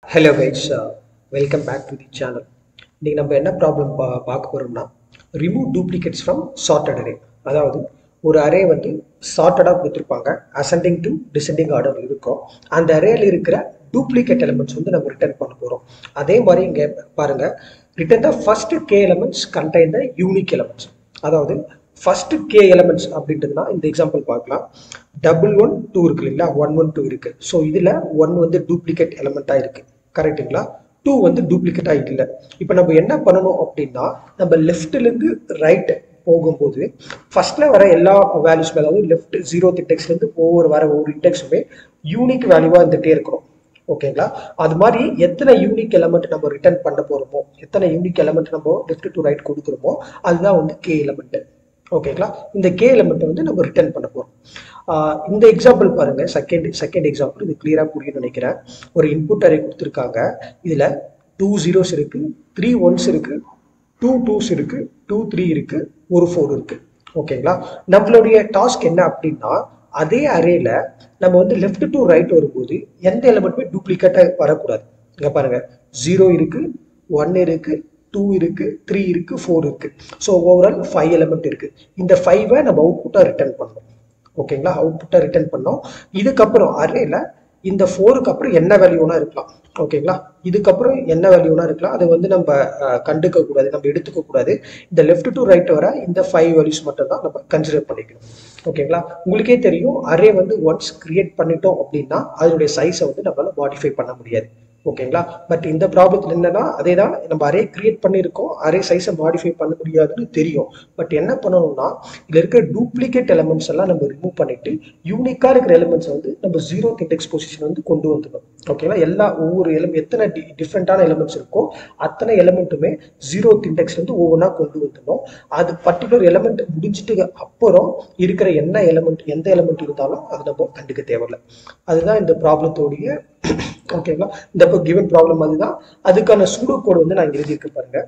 Hello guys welcome back to the channel இன்றைக்கி நம்ம என்ன ப்ராப்ளம் பா பார்க்க போகிறோம்னா remove duplicates from sorted array அதாவது ஒரு அரே வந்து சார்ட்டடாக கொடுத்துருப்பாங்க அசெண்டிங் டு டிசெண்டிங் ஆர்டர் இருக்கும் அந்த அரேல இருக்கிற டூப்ளிகேட் எலிமெண்ட்ஸ் வந்து நம்ம ரிட்டர்ன் பண்ண போகிறோம் அதே மாதிரி இங்கே பாருங்கள் return the first K elements contain the unique elements அதாவது ஃபர்ஸ்ட் கே எலிமெண்ட்ஸ் அப்படின்றதுனா இந்த எக்ஸாம்பிள் பார்க்கலாம் டபுள் ஒன் டூ இருக்கு இல்லைங்களா ஒன் ஒன் டூ இருக்கு ஸோ இதில் ஒன் வந்து டூப்ளிகேட் எலிமெண்ட்டாக இருக்கு கரெக்டுங்களா டூ வந்து டூப்ளிகேட்டாக இல்லை இப்போ நம்ம என்ன பண்ணணும் அப்படின்னா நம்ம லெஃப்ட்லேருந்து ரைட் போகும்போது ஃபர்ஸ்ட்ல வர எல்லா வேல்யூஸ்மே அதாவது லெஃப்ட் ஜீரோ இண்டெக்ஸ்லேருந்து ஒவ்வொரு வர ஒவ்வொரு இண்டெக்ஸுமே யூனிக் வேல்யூவாக இருந்துகிட்டே இருக்கிறோம் ஓகேங்களா அது மாதிரி எத்தனை யூனிக் எலமெண்ட் நம்ம ரிட்டர்ன் பண்ண போகிறோமோ எத்தனை யூனிக் எலமெண்ட் நம்ம லெஃப்ட் டு ரைட் கொடுக்குறோமோ அதுதான் வந்து கே எலமெண்ட் ஓகேங்களா இந்த கே எலமெண்ட்டை வந்து நம்ம ரிட்டர்ன் பண்ண போகிறோம் இந்த எக்ஸாம்பிள் பாருங்க செகண்ட் செகண்ட் எக்ஸாம்பிள் இது கிளியராக புரியும் நினைக்கிறேன் ஒரு இன்புட் அரே கொடுத்துருக்காங்க இதில் டூ ஜீரோஸ் இருக்கு த்ரீ ஒன்ஸ் இருக்கு டூ டூஸ் இருக்கு டூ த்ரீ இருக்கு ஒரு ஃபோர் இருக்கு ஓகேங்களா நம்மளுடைய டாஸ்க் என்ன அப்படின்னா அதே அரேல நம்ம வந்து லெஃப்ட் டு ரைட் வரும்போது எந்த எலிமெண்ட்டுமே டூப்ளிகேட்டாக வரக்கூடாது இங்கே பாருங்க ஜீரோ இருக்கு ஒன் இருக்கு டூ இருக்கு த்ரீ இருக்கு ஃபோர் இருக்கு ஸோ ஓவரால் ஃபைவ் எலிமெண்ட் இருக்கு இந்த ஃபைவை நம்ம அவுட்புட்டாக ரிட்டர்ன் பண்ணோம் ஓகேங்களா அவுட்புட்டாக ரிட்டர்ன் பண்ணோம் இதுக்கப்புறம் அரேல இந்த ஃபோருக்கு அப்புறம் என்ன வேல்யூனா இருக்கலாம் ஓகேங்களா இதுக்கப்புறம் என்ன வேல்யூனா இருக்கலாம் அதை வந்து நம்ம கண்டுக்க கூடாது நம்ம எடுத்துக்க கூடாது இந்த லெஃப்ட் டு ரைட் வர இந்த ஃபைவ் வேல்யூஸ் மட்டும் தான் நம்ம கன்சிடர் பண்ணிக்கணும் ஓகேங்களா உங்களுக்கே தெரியும் அரே வந்து ஒன்ஸ் கிரியேட் பண்ணிட்டோம் அப்படின்னா அதனுடைய சைஸை வந்து நம்மளால மாடிஃபை பண்ண முடியாது ஓகேங்களா பட் இந்த ப்ராப்ளத்தில் என்னன்னா அதே தான் நம்ம அரே கிரியேட் பண்ணியிருக்கோம் அரே சைஸை மாடிஃபை பண்ண முடியாதுன்னு தெரியும் பட் என்ன பண்ணணும்னா இதில் இருக்கிற டூப்ளிகேட் எலமெண்ட்ஸ் எல்லாம் நம்ம ரிமூவ் பண்ணிட்டு யூனிக்காக இருக்கிற எலிமெண்ட்ஸ் வந்து நம்ம ஜீரோ இண்டெக்ஸ் பொசிஷன் வந்து கொண்டு வந்துடும் ஓகேங்களா எல்லா ஒவ்வொரு எலிமெண்ட் எத்தனை டிஃப்ரெண்ட்டான எலிமெண்ட்ஸ் இருக்கோ அத்தனை எலிமெண்ட்டுமே ஜீரோ இண்டெக்ஸ் வந்து ஒவ்வொன்றா கொண்டு வந்துடணும் அது பர்டிகுலர் எலிமெண்ட் முடிஞ்சிட்டு அப்புறம் இருக்கிற என்ன எலிமெண்ட் எந்த எலிமெண்ட் இருந்தாலும் அது நம்ம கண்டுக்க தேவையில்லை அதுதான் இந்த ப்ராப்ளத்தோடைய ஓகேங்களா இந்த இப்போ கிவன் ப்ராப்ளம் அதுதான் அதுக்கான சூடோ கோடு வந்து நான் இங்கே எழுதியிருக்க பாருங்க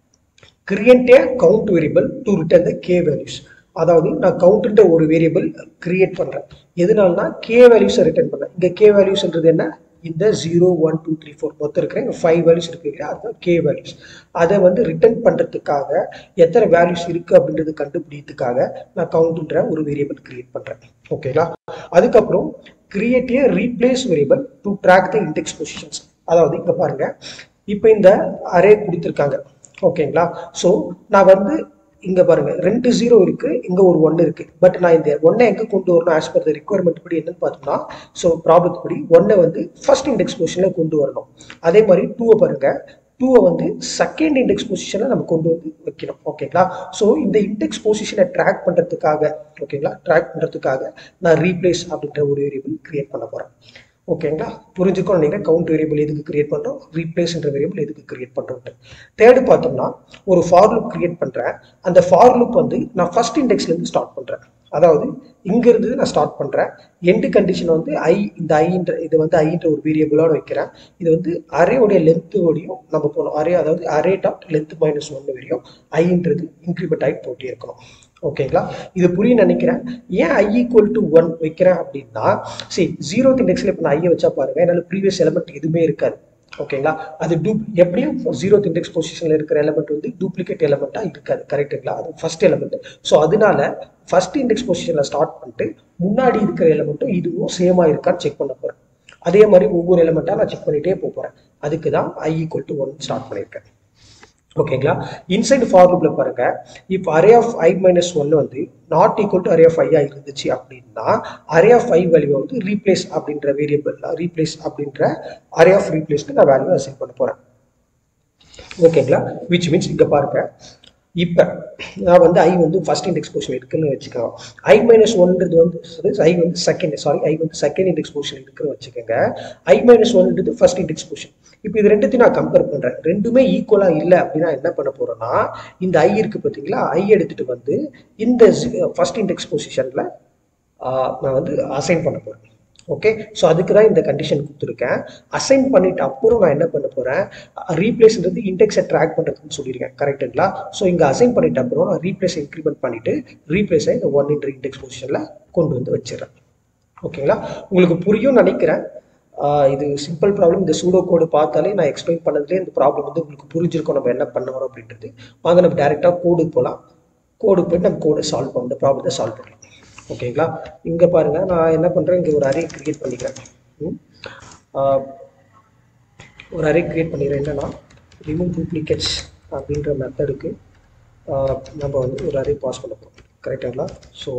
create a count variable to return the K values அதாவது நான் கவுண்ட்ன்ற ஒரு வேரியபிள் கிரியேட் பண்றேன் எதனாலனா கே வேல்யூஸை ரிட்டர்ன் பண்ணேன் இங்க கே வேல்யூஸ்ன்றது என்ன இந்த zero one two three four மொத்தம் இருக்கிற இங்கே ஃபைவ் வேல்யூஸ் இருக்கு அதுதான் கே வேல்யூஸ் அதை வந்து ரிட்டர்ன் பண்ணுறதுக்காக எத்தனை வேல்யூஸ் இருக்குது அப்படின்றது கண்டுபிடிக்கிறதுக்காக நான் கவுண்ட்ன்ற ஒரு வேரியபிள் கிரியேட் பண்ணுறேன் ஓகேங்களா அதுக்கப்புறம் create a replace variable to track the index positions அதாவது இங்கே பாருங்க இப்போ இந்த அரே கொடுத்துருக்காங்க ஓகேங்களா ஸோ நான் வந்து இங்க பாருங்க ரெண்டு ஜீரோ இருக்கு இங்க ஒரு ஒன்னு இருக்கு பட் நான் இந்த ஒன்னை எங்க கொண்டு வரணும் ஆஸ் பர் த ரிக்குவயர்மெண்ட் படி என்னன்னு பார்த்தோம்னா ஸோ ப்ராப்ளத்து படி ஒன்னை வந்து ஃபர்ஸ்ட் இண்டெக்ஸ் பொசிஷன்ல கொண்டு வரணும் அதே மாதிரி டூவை பாருங்க டூவை வந்து செகண்ட் இண்டெக்ஸ் பொசிஷனில் நம்ம கொண்டு வந்து வைக்கணும் ஓகேங்களா ஸோ இந்த இண்டெக்ஸ் பொசிஷனை ட்ராக் பண்ணுறதுக்காக ஓகேங்களா ட்ராக் பண்ணுறதுக்காக நான் ரீப்ளேஸ் அப்படின்ற ஒரு வேரியபிள் கிரியேட் பண்ண போகிறேன் ஓகேங்களா புரிஞ்சுக்கணும் நினைக்கிறேன் கவுண்ட் வேரியபிள் எதுக்கு கிரியேட் பண்ணுறோம் ரீப்ளேஸ்ன்ற வேரியபிள் எதுக்கு கிரியேட் பண்ணுறோம் தேர்டு பார்த்தோம்னா ஒரு ஃபார் லுக் கிரியேட் பண்ணுறேன் அந்த ஃபார் லுக் வந்து நான் ஃபர்ஸ்ட் இண்டெக்ஸ்லேருந்து ஸ்டார்ட் பண்ணுறேன் அதாவது இங்கிருந்து நான் ஸ்டார்ட் பண்ணுறேன் எண்டு கண்டிஷன் வந்து ஐ இந்த ஐன்ற இது வந்து ஐன்ற ஒரு வேரியபிளோட வைக்கிறேன் இது வந்து அரேவுடைய லென்த்தோடையும் நம்ம போகணும் அரே அதாவது அரே டாட் லென்த் மைனஸ் ஒன்று வரையும் ஐன்றது இன்க்ரிமெண்ட் ஆகி போட்டே இருக்கணும் ஓகேங்களா இது புரியும் நினைக்கிறேன் ஏன் ஐ ஈக்குவல் டு ஒன் வைக்கிறேன் அப்படின்னா சரி ஜீரோ இண்டெக்ஸில் இப்போ நான் ஐயை வச்சா பாருங்க என்னால் ப்ரீவியஸ் எலமெண்ட் எதுவுமே இருக்காது ஓகேங்களா அது டூ எப்படியும் ஜீரோ இண்டெக்ஸ் பொசிஷனில் இருக்கிற எலமெண்ட் வந்து டூப்ளிகேட் எலமெண்ட்டாக இருக்காது கரெக்டுங்களா அது ஃபர்ஸ்ட் எலமெண்ட் ஸோ அதனால ஃபர்ஸ்ட் இண்டெக்ஸ் பொசிஷனில் ஸ்டார்ட் பண்ணிட்டு முன்னாடி இருக்கிற எலமெண்ட்டும் இதுவும் சேமாக இருக்கான்னு செக் பண்ண போகிறேன் அதே மாதிரி ஒவ்வொரு எலமெண்ட்டாக நான் செக் பண்ணிகிட்டே போக போகிறேன் அதுக்கு தான் I equal to one start பண்ணியிருக்கேன் ஓகேங்களா இன்சைட் ஃபார் லூப்ல பாருங்க இப்போ array of I minus one வந்து not equal to array of ஐயா இருந்துச்சு அப்படின்னா அரே ஆஃப் ஐ வேல்யூ வந்து ரீப்ளேஸ் அப்படின்ற வேரியபிள் ரீப்ளேஸ் அப்படின்ற அரே ஆஃப் ரீப்ளேஸ்க்கு நான் வேல்யூ அசைன் பண்ண போறேன் ஓகேங்களா விச் மீன்ஸ் இங்க பாருங்க இப்போ நான் வந்து ஐ வந்து ஃபர்ஸ்ட் இண்டெக்ஸ் பொசிஷன் இருக்குன்னு வச்சுக்கோங்க ஐ மைனஸ் ஒன்றது வந்து ஐ வந்து செகண்ட் சாரி ஐ வந்து செகண்ட் இண்டெக்ஸ் பொசிஷன் இருக்குன்னு வச்சுக்கோங்க ஐ மைனஸ் ஒன்றது ஃபர்ஸ்ட் இண்டெக்ஸ் பொசிஷன் இப்போ இது ரெண்டுத்தையும் நான் கம்பேர் பண்ணுறேன் ரெண்டுமே ஈக்குவலாக இல்லை அப்படின்னா என்ன பண்ண போகிறேன்னா இந்த ஐ இருக்குது பார்த்தீங்களா ஐ எடுத்துகிட்டு வந்து இந்த ஃபர்ஸ்ட் இண்டெக்ஸ் பொசிஷனில் நான் வந்து அசைன் பண்ண போகிறேன் ஓகே ஸோ அதுக்கு தான் இந்த கண்டிஷன் கொடுத்துருக்கேன் அசைன் பண்ணிட்டு அப்புறம் நான் என்ன பண்ண போகிறேன் ரீப்ளேஸ்ன்றது இண்டெக்ஸை ட்ராக் பண்ணுறதுன்னு சொல்லியிருக்கேன் கரெக்டுங்களா ஸோ இங்கே அசைன் பண்ணிட்ட அப்புறம் நான் ரீப்ளேஸ் இன்க்ரிமெண்ட் பண்ணிட்டு ரீப்ளேஸை இந்த ஒன் இன்ட்ரு இண்டெக்ஸ் பொசிஷனில் கொண்டு வந்து வச்சிடறேன் ஓகேங்களா உங்களுக்கு புரியும் நினைக்கிறேன் இது சிம்பிள் ப்ராப்ளம் இந்த சூடோ கோடு பார்த்தாலே நான் எக்ஸ்பிளைன் பண்ணதுலேயே இந்த ப்ராப்ளம் வந்து உங்களுக்கு புரிஞ்சிருக்கும் நம்ம என்ன பண்ண வரோம் அப்படின்றது வாங்க நம்ம டேரெக்டாக கோடுக்கு போகலாம் கோடுக்கு போயிட்டு நம்ம கோடை சால்வ் பண்ண இந்த ப்ராப்ளத்தை சால்வ் பண்ணலாம் ஓகேங்களா இங்கே பாருங்கள் நான் என்ன பண்ணுறேன் இங்கே ஒரு அரே கிரியேட் பண்ணிக்கிறேன் ம். ஆஹ் ஒரு அரே கிரியேட் பண்ணிக்கிறேன் என்னன்னா ரிமூவ் டூப்ளிகேட்ஸ் அப்படின்ற மெத்தடுக்கு நம்ம வந்து ஒரு அரே பாஸ் பண்ண போகிறோம் கரெக்டுங்களா ஸோ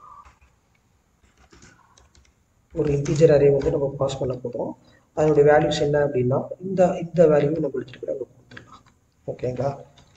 ஒரு இன்டீஜர் அரே வந்து நம்ம பாஸ் பண்ண போகிறோம் அதனுடைய வேல்யூஸ் என்ன அப்படின்னா இந்த இந்த வேல்யூ நம்ம எடுத்துகிட்டு போய் அங்கே கொடுத்துடலாம் ஓகேங்களா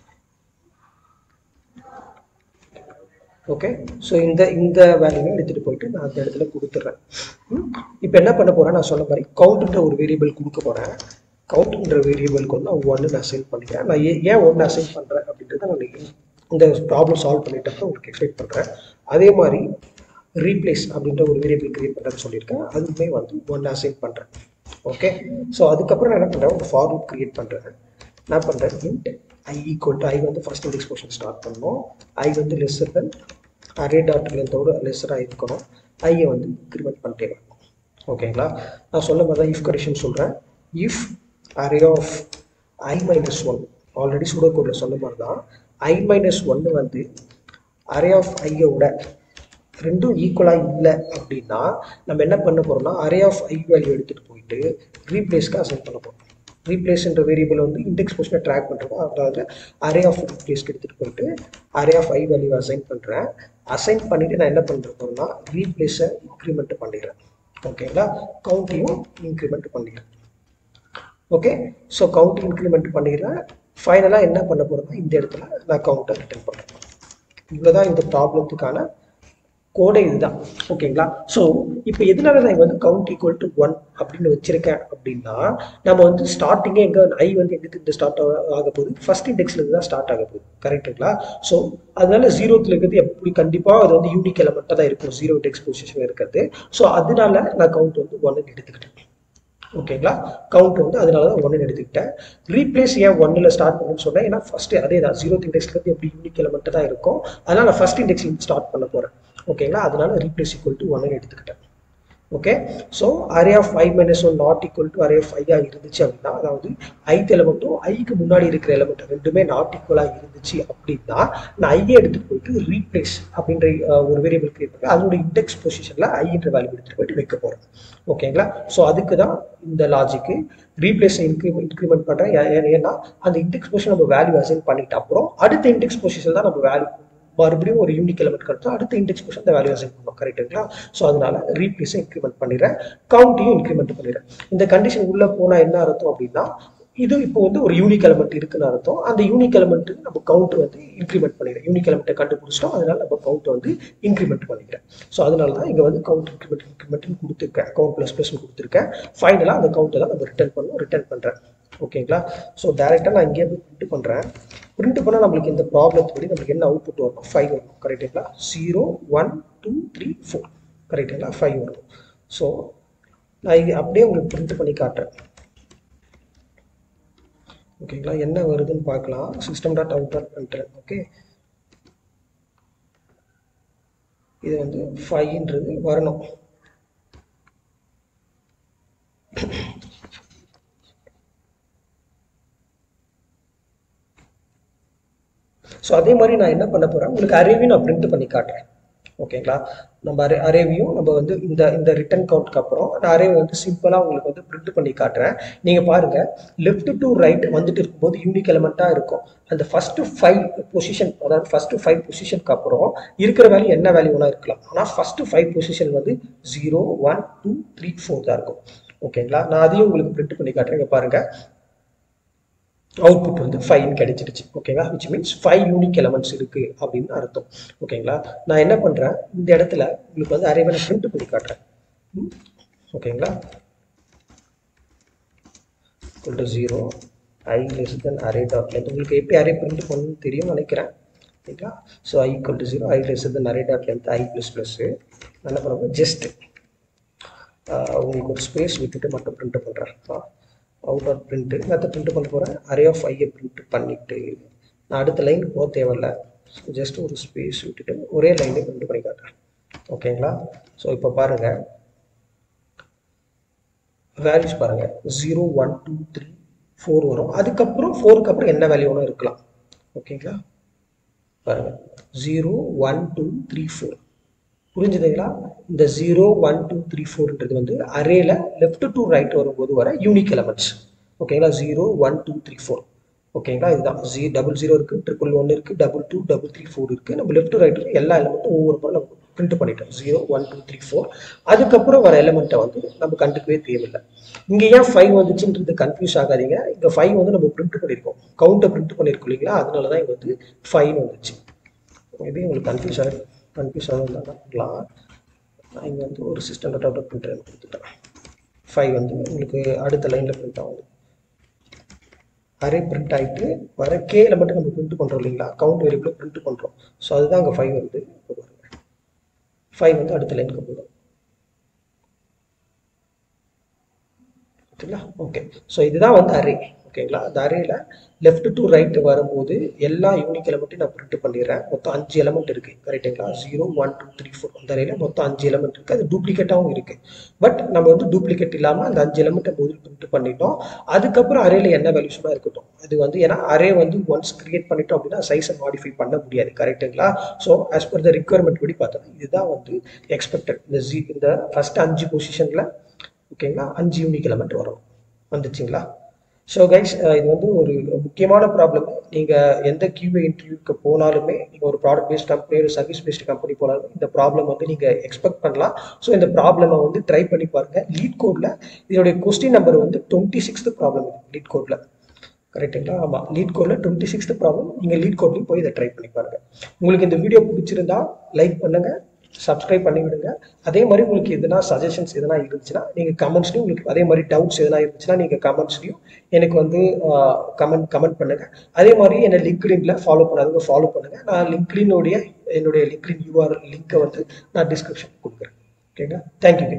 ஓகே ஸோ இந்த இந்த வேல்யூவை எடுத்துகிட்டு போயிட்டு நான் அந்த இடத்துல கொடுத்துட்றேன் இப்போ என்ன பண்ண போகிறேன் நான் சொன்ன மாதிரி கவுண்ட்ன்ற ஒரு வேரியபிள் கொடுக்க போகிறேன் கவுண்ட்ன்ற வேரியபிளுக்கு வந்து நான் ஒன்று நான் அசைன் பண்ணிக்கிறேன் நான் ஏன் ஏன் ஒன்று அசைன் பண்ணுறேன் அப்படின்றத நான் இந்த ப்ராப்ளம் சால்வ் பண்ணிட்டு அப்புறம் உங்களுக்கு எக்ஸ்பிளைன் பண்ணுறேன் அதே மாதிரி ரீப்ளேஸ் அப்படின்ற ஒரு வேரியபிள் கிரியேட் பண்ணுறேன்னு சொல்லியிருக்கேன் அதுவுமே வந்து ஒன்று அசைன் பண்ணுறேன் ஓகே ஸோ அதுக்கப்புறம் நான் என்ன பண்ணுறேன் ஒரு ஃபார்வர்ட் கிரியேட் பண்ணுறேன் என்ன பண்ணுறேன் int I equal to I வந்து ஃபர்ஸ்ட் இண்டெக்ஸ் போர்ஷன் ஸ்டார்ட் பண்ணணும் ஐ வந்து லெஸ்ஸர் தென் அரே டாட் லென்த்தோட லெஸ்ஸராக இருக்கணும் ஐயை வந்து இன்க்ரிமெண்ட் பண்ணிட்டே வரணும் ஓகேங்களா நான் சொல்ல மாதிரி தான் இஃப் கண்டிஷன் சொல்கிறேன் if array of I minus one already pseudo கோடில் சொன்ன மாதிரி தான் ஐ மைனஸ் ஒன்று வந்து அரே ஆஃப் ஐயோட ரெண்டும் ஈக்குவலாக இல்லை அப்படின்னா நம்ம என்ன பண்ண போகிறோம்னா அரே ஆஃப் ஐ வேல்யூ எடுத்துகிட்டு போயிட்டு ரீப்ளேஸ்க்கு அசைன் பண்ண போகிறோம் ரீப்ளேஸ்ன்ற வேரியபிள் வந்து இண்டெக்ஸ் பொசிஷனை ட்ராக் பண்ணுறோம் அதாவது அரே ஆஃப் ரீப்ளேஸ்க்கு எடுத்துகிட்டு போயிட்டு array of I value assign பண்ணுறேன் அசைன் பண்ணிவிட்டு நான் என்ன பண்ணுற போகிறேன்னா ரீப்ளேஸை இன்க்ரிமெண்ட் பண்ணிடுறேன் ஓகேங்களா கவுண்ட்டையும் இன்க்ரிமெண்ட் பண்ணிடுறேன் ஓகே ஸோ கவுண்ட் இன்க்ரிமெண்ட் பண்ணிடுறேன் ஃபைனலாக என்ன பண்ண போகிறேன்னா இந்த இடத்துல நான் கவுண்ட்டை ரிட்டர்ன் பண்ணுறேன் இவ்வளோதான் இந்த ப்ராப்ளத்துக்கான கோடே இதுதான் ஓகேங்களா ஸோ இப்போ எதனால நான் இங்க வந்து கவுண்ட் ஈக்குவல் டு ஒன் அப்படின்னு வச்சிருக்கேன் அப்படின்னா நம்ம வந்து ஸ்டார்டிங்கே எங்கே ஐ வந்து எங்கிட்ட ஸ்டார்ட் ஆக போகுது ஃபர்ஸ்ட் இண்டெக்ஸ்ல இருந்து தான் ஸ்டார்ட் ஆக போகுது கரெக்டுங்களா ஸோ அதனால ஜீரோத்தில் இருக்கிறது எப்படி கண்டிப்பாக அது வந்து யூனிக் எலமெண்ட்டாக தான் இருக்கும் ஜீரோ இண்டெக்ஸ் பொசிஷன் இருக்கிறது ஸோ அதனால நான் கவுண்ட் வந்து ஒன்னு எடுத்துக்கிட்டேன் ஓகேங்களா கவுண்ட் வந்து அதனால தான் ஒன்று எடுத்துக்கிட்டேன் ரீப்ளேஸ் ஏன் ஒன்னில் ஸ்டார்ட் பண்ணுன்னு சொன்னேன் ஏன்னா ஃபர்ஸ்ட் அதே தான் ஜீரோ இண்டெக்ஸ்லேருந்து எப்படி யூனிக் எலமெண்ட் தான் இருக்கும் அதனால நான் ஃபர்ஸ்ட் இண்டெக்ஸ்லேருந்து ஸ்டார்ட் பண்ண போகிறேன் ஓகேங்களா அதனால ரீப்ளேஸ் ஈக்குவல் டு ஒன்னு எடுத்துக்கிட்டேன் okay so array of I minus one not equal to array of ஐயாக இருந்துச்சு அப்படின்னா அதாவது ஐத் எலமெண்ட்டும் ஐக்கு முன்னாடி இருக்கிற எலமெண்ட் ரெண்டுமே நாட் ஈக்குவலாக இருந்துச்சு அப்படின்னா நான் ஐயை எடுத்துகிட்டு போயிட்டு ரீப்ளேஸ் அப்படின்ற அஹ், ஒரு வேரியபிள் கிரியேட் பண்ணி அதோட இண்டெக்ஸ் பொசிஷனில் ஐன்ற வேல்யூ எடுத்துகிட்டு போயிட்டு வைக்க போகிறேன் ஓகேங்களா ஸோ அதுக்கு தான் இந்த லாஜிக்கு ரீப்ளேஸ் இன்க்ரிமெண்ட் இன்க்ரிமெண்ட் பண்ணுறேன் ஏன்னா அந்த இண்டெக்ஸ் பொசிஷன் நம்ம வேல்யூ அசைன் பண்ணிட்ட அப்புறம் அடுத்த இண்டெக்ஸ் பொசிஷன் தான் நம்ம வேல்யூ மறுபடியும் ஒரு யூனிக் எலமெண்ட் கிடைச்சா அடுத்த இண்டெக்ஸ் பொசிஷன் அந்த வேல்யூ அசைன் பண்ணுவோம் கரெக்டுங்களா ஸோ அதனால ரீப்ளேஸை இன்க்ரிமெண்ட் பண்ணிடுறேன் கவுண்ட்டையும் இன்க்ரிமெண்ட் பண்ணிடுறேன் இந்த கண்டிஷன் உள்ள போனால் என்ன அர்த்தம் அப்படின்னா இது இப்போ வந்து ஒரு யூனிக் எலமெண்ட் இருக்குன்னு அர்த்தம் அந்த யூனிக் எலமெண்ட் நம்ம கவுண்ட் வந்து இன்க்ரிமெண்ட் பண்ணிடுறேன் யூனிக் எலமெண்ட்டை கண்டுபிடிச்சிட்டோம் அதனால நம்ம கவுண்ட் வந்து இன்க்ரிமெண்ட் பண்ணிக்கிறேன் ஸோ அதனால தான் இங்கே வந்து கவுண்ட் இன்க்ரிமெண்ட் இன்க்ரிமெண்ட்னு கொடுத்துருக்கேன் கவுண்ட் ப்ளஸ் ப்ளஸ் கொடுத்துருக்கேன் ஃபைனலாக அந்த கவுண்ட்டை தான் நம்ம ரிட்டர்ன் பண்ணுவோம் ரிட்டர்ன் பண்ணுறேன் ஓகேங்களா ஸோ டேரெக்டாக நான் இங்கேயே போய் பிரிண்ட் பண்ணுறேன் பிரிண்ட் பண்ணால் நம்மளுக்கு இந்த ப்ராப்ளத்துப்படி நம்மளுக்கு என்ன அவுட்புட் வரணும் ஃபைவ் வரணும் கரெக்டுங்களா zero one two three four கரெக்டுங்களா ஃபைவ் வரணும் ஸோ நான் இது அப்படியே உங்களுக்கு பிரிண்ட் பண்ணி காட்டுறேன் ஓகேங்களா என்ன வருதுன்னு பார்க்கலாம் சிஸ்டம் டாட் அவுட் டாட் பண்ணுறேன் ஓகே இது வந்து ஃபைவ்ன்றது வரணும் ஸோ அதே மாதிரி நான் என்ன பண்ண போகிறேன் உங்களுக்கு அரேவையும் நான் பிரிண்ட் பண்ணி காட்டுறேன் ஓகேங்களா நம்ம அரே அரேவையும் நம்ம வந்து இந்த இந்த ரிட்டன் கவுண்ட்க்கு அப்புறம் நான் அரேவை வந்து சிம்பிளாக உங்களுக்கு வந்து பிரிண்ட் பண்ணி காட்டுறேன் நீங்கள் பாருங்கள் லெஃப்ட் டு ரைட் வந்துட்டு இருக்கும்போது யூனிக் எலமெண்ட்டாக இருக்கும் அந்த ஃபஸ்ட்டு ஃபைவ் பொசிஷன் அதாவது ஃபஸ்ட்டு ஃபைவ் பொசிஷனுக்கு அப்புறம் இருக்கிற வேல்யூ என்ன வேல்யூ வேணால் இருக்கலாம் ஆனால் ஃபஸ்ட்டு ஃபைவ் பொசிஷன் வந்து zero one two three four தான் இருக்கும் ஓகேங்களா நான் அதையும் உங்களுக்கு பிரிண்ட் பண்ணி காட்டுறேன் இங்க பாருங்க அவுட்புட் வந்து ஃபைவ்னு கிடைச்சிருச்சு ஓகேங்களா which means five unique elements இருக்கு அப்படின்னு அர்த்தம் ஓகேங்களா நான் என்ன பண்றேன் இந்த இடத்துல உங்களுக்கு வந்து அரே நான் பிரிண்ட் பண்ணி காட்டுறேன் ம், ஓகேங்களா equal to zero I less than array dot length உங்களுக்கு எப்படி அரே பிரிண்ட் பண்ணணும்னு தெரியும் நினைக்கிறேன் ஓகேங்களா so I equal to zero I less than array dot length I plus plus என்ன பண்ணுவோம் ஜஸ்ட் உங்களுக்கு ஒரு ஸ்பேஸ் விட்டுட்டு மட்டும் பிரிண்ட் பண்ணுறேன் அவுட் ஆஃப் பிரிண்ட்டு நான் பிரிண்ட் பண்ண போகிறேன் அரே ஆஃப் ஐயை பிரிண்ட் பண்ணிவிட்டு நான் அடுத்த லைன் போக தேவையில்ல ஜஸ்ட் ஒரு ஸ்பேஸ் விட்டுட்டு ஒரே லைனே பிரிண்ட் பண்ணி காட்டுறேன் ஓகேங்களா ஸோ இப்போ பாருங்கள் வேல்யூஸ் பாருங்க zero one two three four வரும் அதுக்கப்புறம் ஃபோருக்கு அப்புறம் என்ன வேல்யூ வேணும் இருக்கலாம் ஓகேங்களா பாருங்க zero one two three four புரிஞ்சுதுங்களா இந்த ஜீரோ ஒன் டூ த்ரீ ஃபோர்ன்றது வந்து அரேல லெஃப்ட் டு ரைட் வரும்போது வர யூனிக் எலமெண்ட்ஸ் ஓகேங்களா zero one two three four ஓகேங்களா இதுதான் ஜி டபுள் ஜீரோ இருக்குது ட்ரிபிள் ஒன் இருக்குது double two double three four இருக்குது நம்ம லெஃப்ட் டு ரைட் எல்லா எலமெண்ட்டும் ஒவ்வொரு முறை நம்ம பிரிண்ட் பண்ணிட்டோம் zero one two three four அதுக்கப்புறம் வர எலமெண்ட்டை வந்து நம்ம கண்டுக்கவே தேவையில்லை இங்கே ஏன் ஃபைவ் வந்துச்சுன்றது கன்ஃபியூஸ் ஆகாதீங்க இங்கே ஃபைவ் வந்து நம்ம பிரிண்ட் பண்ணியிருக்கோம் கவுண்டை பிரிண்ட் பண்ணியிருக்கோம் இல்லைங்களா அதனால தான் இங்கே வந்து ஃபைவ் வந்துச்சு மேபி உங்களுக்கு கன்ஃபியூஸ் ஆக கன்ஃபியூஸ் ஆகலாம் நான் இங்கே வந்து ஒரு சிஸ்டம் டாட் அவுட் பிரிண்டர் கொடுத்துட்டேன் ஃபைவ் வந்து உங்களுக்கு அடுத்த லைனில் பிரிண்ட் ஆகுது அரே பிரிண்ட் ஆகிட்டு வர கேல மட்டும் நம்ம பிரிண்ட் பண்ணுறோம் இல்லைங்களா கவுண்ட் வேரியபிள் பிரிண்ட் பண்ணுறோம் ஸோ அதுதான் அங்கே ஃபைவ் வருது இப்போ பாருங்க ஃபைவ் வந்து அடுத்த லைனுக்கு போயிடும் ஓகேங்களா ஓகே ஸோ இதுதான் வந்து அரே ஓகேங்களா அந்த அரேல லெஃப்ட் டு ரைட் வரும்போது எல்லா யூனிக் எலமெண்ட்டையும் நான் பிரிண்ட் பண்ணிடுறேன் மொத்தம் அஞ்சு எலமெண்ட் இருக்கு கரெக்டுங்களா zero one two three four அந்த அரேல மொத்தம் அஞ்சு எலமெண்ட் இருக்கு அது டூப்ளிகேட்டாகவும் இருக்கு பட் நம்ம வந்து டூப்ளிகேட் இல்லாமல் அந்த அஞ்சு எலமெண்ட்டை முதல் பிரிண்ட் பண்ணிட்டோம் அதுக்கப்புறம் அரேல என்ன வேல்யூஸ்லாம் இருக்கட்டும் அது வந்து ஏன்னா அரே வந்து ஒன்ஸ் கிரியேட் பண்ணிட்டோம் அப்படின்னா சைஸை மாடிஃபை பண்ண முடியாது கரெக்டுங்களா so as per the requirement படி பார்த்தோம்னா இதுதான் வந்து எக்ஸ்பெக்டட் இந்த ஜி இந்த ஃபர்ஸ்ட் அஞ்சு பொசிஷனில் ஓகேங்களா அஞ்சு யூனிக் எலமெண்ட் வரும் வந்துச்சுங்களா ஸோ கைஸ் இது வந்து ஒரு முக்கியமான ப்ராப்ளம் நீங்கள் எந்த கியூஏ இன்டர்வியூக்கு போனாலுமே நீங்கள் ஒரு ப்ராடக்ட் பேஸ்ட் கம்பெனி ஒரு சர்வீஸ் பேஸ்ட் கம்பெனி போனாலும் இந்த ப்ராப்ளம் வந்து நீங்கள் எக்ஸ்பெக்ட் பண்ணலாம் ஸோ இந்த ப்ராப்ளமை வந்து ட்ரை பண்ணி பாருங்கள் லீட் கோடில் இதனுடைய கொஸ்டின் நம்பர் வந்து டுவெண்ட்டி சிக்ஸ்த் ப்ராப்ளம் இது லீட் கோடில் கரெக்டுங்களா ஆமாம் லீட் கோடில் டுவெண்ட்டி சிக்ஸ்த் ப்ராப்ளம் நீங்கள் லீட் கோட்லையும் போய் இதை ட்ரை பண்ணி பாருங்கள் உங்களுக்கு இந்த வீடியோ பிடிச்சிருந்தா லைக் பண்ணுங்கள் சப்ஸ்கிரைப் பண்ணி விடுங்க அதே மாதிரி உங்களுக்கு எதனா சஜஷன்ஸ் எதனா இருந்துச்சுன்னா நீங்கள் கமெண்ட்ஸ்லையும் உங்களுக்கு அதே மாதிரி டவுட்ஸ் எதனா இருந்துச்சுன்னா நீங்கள் கமெண்ட்ஸ்லையும் எனக்கு வந்து கமெண்ட் கமெண்ட் பண்ணுங்க அதே மாதிரி என்னை லிங்க்டின்ல ஃபாலோ பண்ணாதவங்க ஃபாலோ பண்ணுங்க நான் லிங்க்டினுடைய என்னுடைய லிங்க்டின் யூஆர் லிங்க்கை வந்து நான் டிஸ்கிரிப்ஷன் கொடுக்குறேன் ஓகேங்களா தேங்க்யூ